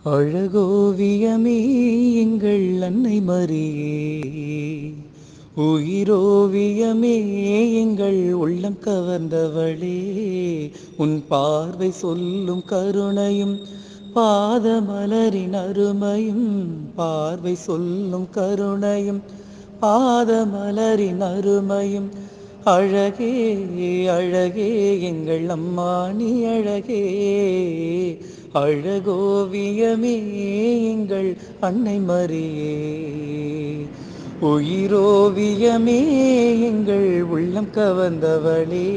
அழகோவியமே எங்கள் அன்னை மரியே உயிரோவியமே எங்கள் உள்ளம் கவர்ந்தவளே உன் பார்வை சொல்லும் கருணையும் பாதமலரின் அருமையும் பார்வை சொல்லும் கருணையும் பாதமலரின் அருமையும் அழகே அழகே எங்கள் அம்மா நீ அழகே அழகோவியமே எங்கள் அன்னை மரியே உயிரோவியமே எங்கள் உள்ளம் கவர்ந்தவளே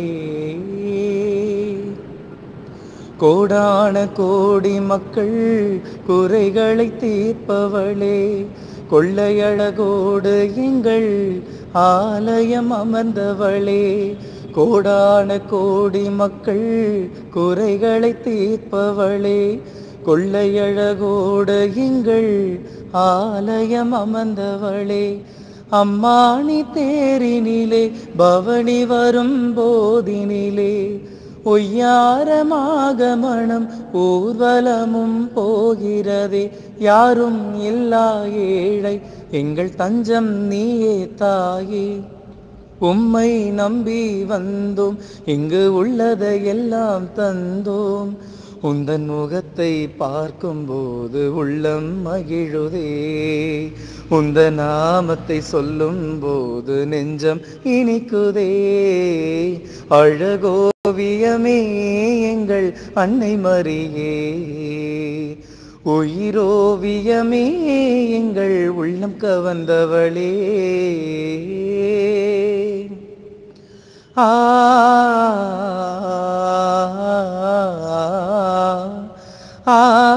கோடான கோடி மக்கள் குறைகளை தீர்ப்பவளே கொள்ளையழகோடு எங்கள் ஆலயம் அமர்ந்தவளே கோடான கோடி மக்கள் குறைகளை தீர்ப்பவளே கொள்ளையழகோடு எங்கள் ஆலயம் அமர்ந்தவளே அம்மானி தேரினிலே பவனி வரும் போதினிலே ஒய்யாரமாக மனம் ஊர்வலமும் போகிறதே யாரும் இல்லா ஏழை எங்கள் தஞ்சம் நீயே தாயே உம்மை நம்பி வந்தோம் இங்கு உள்ளதையெல்லாம் தந்தோம் உந்தன் முகத்தை பார்க்கும்போது உள்ளம் மகிழுதே உந்த நாமத்தை சொல்லும் போது நெஞ்சம் இனிக்குதே அழகோவியமே எங்கள் அன்னை மரியே உயிரோவியமே எங்கள் உள்ளம் கவர்ந்தவளே ஆ ஆ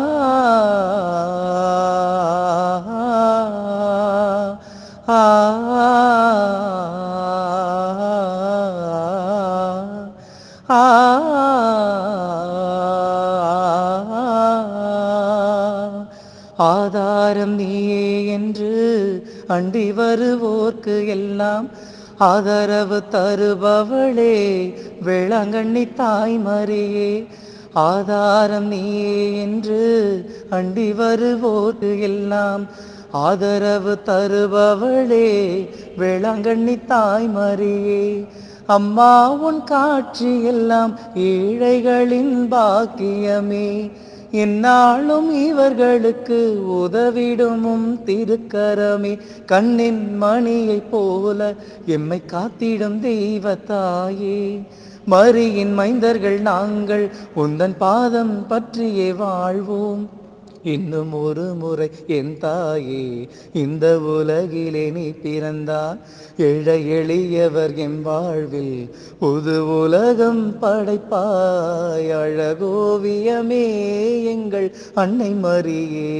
ஆதாரம் நீயே என்று அண்டி வருவோர்க்கு எல்லாம் ஆதரவு தருபவளே வேளாங்கண்ணி தாய்மரியே ஆதாரம் நீயே என்று அண்டி வருவோர்க்கு எல்லாம் ஆதரவு தருபவளே வேளாங்கண்ணி தாய்மரியே அம்மா உன் காட்சி எல்லாம் ஏழைகளின் பாக்கியமே என்னாலும் இவர்களுக்கு உதவிடுமும் திருக்கரமே கண்ணின் மணியைப் போல எம்மை காத்திடும் தெய்வ தாயே மரியின் மைந்தர்கள் நாங்கள் உந்தன் பாதம் பற்றியே வாழ்வோம் இன்னும் ஒரு முறை என் தாயே இந்த உலகிலே நீ பிறந்தால் எழ எளியவர் என் வாழ்வில் புது உலகம் படைப்பாய் அழகோவியமே எங்கள் அன்னை மரியே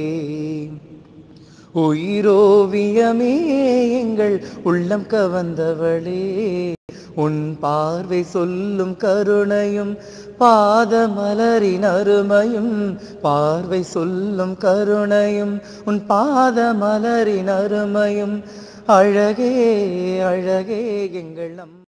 உயிரோவியமே எங்கள் உள்ளம் கவர்ந்தவளே உன் பார்வை சொல்லும் கருணையும் பாதமலரின் அருமையும் பார்வை சொல்லும் கருணையும் உன் பாதமலரின் அருமையும் அழகே அழகே எங்கள் அம்மா